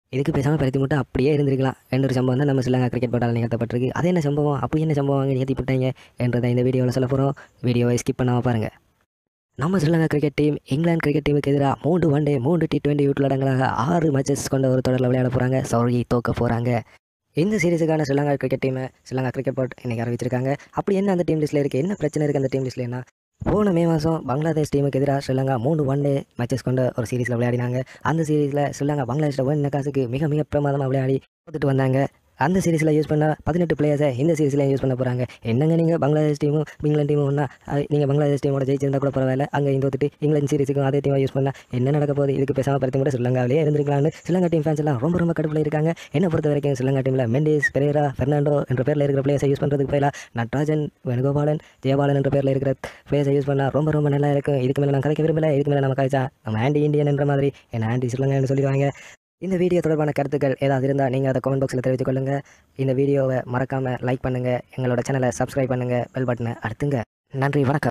இதுக்கு பேசாமல் பருத்தி மட்டும் அப்படியே இருந்திருக்கலாம் என்ற ஒரு சம்பவம் தான் நம்ம ஸ்ரீலங்கா கிரிக்கெட் போட்டால் நிகழ்த்தப்பட்டிருக்கு அது என்ன சம்பவம் அப்படி என்ன சம்பவம் அங்கே நிகழ்த்தி போட்டாங்க என்றதை இந்த வீடியோவில் சொல்ல போகிறோம் வீடியோவை ஸ்கிப் பண்ணாமல் பாருங்கள் நம்ம Sri Lanka cricket team England cricket டீமுக்கு எதிராக மூன்று ஒன் டே மூன்று டி டுவெண்ட்டி உள்ளடங்களாக ஆறு மேட்சஸ் கொண்ட ஒரு தொடரில் விளையாட போகிறாங்க சாரி தோக்க போகிறாங்க இந்த சீரீஸுக்கான ஸ்ரீலங்கா கிரிக்கெட் டீமை ஸ்ரீலங்கா கிரிக்கெட் போர்ட் இன்னைக்கு அறிவிச்சிருக்காங்க அப்படி என்ன அந்த டீம் லிஸ்ட்டில் இருக்குது என்ன பிரச்சனை இருக்குது அந்த டீம் லிஸ்ட்லன்னா போன மே மாதம் பங்களாதேஷ் டீமுக்கு எதிராக ஸ்ரீலங்கா மூணு ஒன் டே மேட்சஸ் கொண்ட ஒரு சீரீஸில் விளையாடினாங்க அந்த சீரீஸில் ஸ்ரீலங்கா பங்களாதேஷில் ஒன் காசுக்கு மிக மிக பிரமாதமாக விளையாடி தோத்துட்டு வந்தாங்க அந்த சீரீஸில் யூஸ் பண்ண பதினெட்டு பிளேயர்ஸை இந்த சீரீஸில் யூஸ் பண்ண போகிறாங்க என்னங்க நீங்கள் பங்களாதேஷ் டீமும் இங்கிலாந்து டீமும் ஒன்றா நீங்கள் பங்களாதேஷ் டீமோட ஜெயிச்சிருந்தா கூட பரவாயில்ல அங்கே இங்கே தோத்துட்டு இங்கிலாந்து சீரீஸுக்கும் அதே டீமை யூஸ் பண்ணால் என்ன நடக்க போகுது இதுக்கு பேசாமல் பருத்தி கூட ஸ்ரீலங்காவிலே இருந்திருக்கலாம்னு ஸ்ரீலங்கா டீம் ஃபேன்ஸ் எல்லாம் ரொம்ப ரொம்ப கடுப்பில் இருக்காங்க என்ன பொறுத்த வரைக்கும் ஸ்ரீலங்கா டீமில் மெண்டிஸ் பெரேரா பெர்னாண்டோ என்ற பேரில் இருக்கிற பிளேயர்ஸை யூஸ் பண்ணுறதுக்கு பதிலாக நட்ராஜன் வேணுகோபாலன் ஜெயபாலன் என்ற பேரில் இருக்கிற பிளேயர்ஸை யூஸ் பண்ணால் ரொம்ப ரொம்ப நல்லா இருக்கும் இதுக்கு மேலே நான் கதைக்க விரும்பல இதுக்கு மேலே நம்ம கதைச்சா நம்ம ஆண்டி இந்தியன் என்ற மாதிரி என்ன ஆண்டி ஸ்ரீலங்கான்னு சொல்லிடுவாங்க இந்த வீடியோ தொடர்பான கருத்துக்கள் ஏதாவது இருந்தால் நீங்கள் அதை கமெண்ட் பாக்ஸில் தெரிவித்துக் கொள்ளுங்கள் இந்த வீடியோவை மறக்காமல் லைக் பண்ணுங்கள் எங்களோட சேனலை சப்ஸ்கிரைப் பண்ணுங்கள் பெல் பட்டனை அடுத்துங்க நன்றி வணக்கம்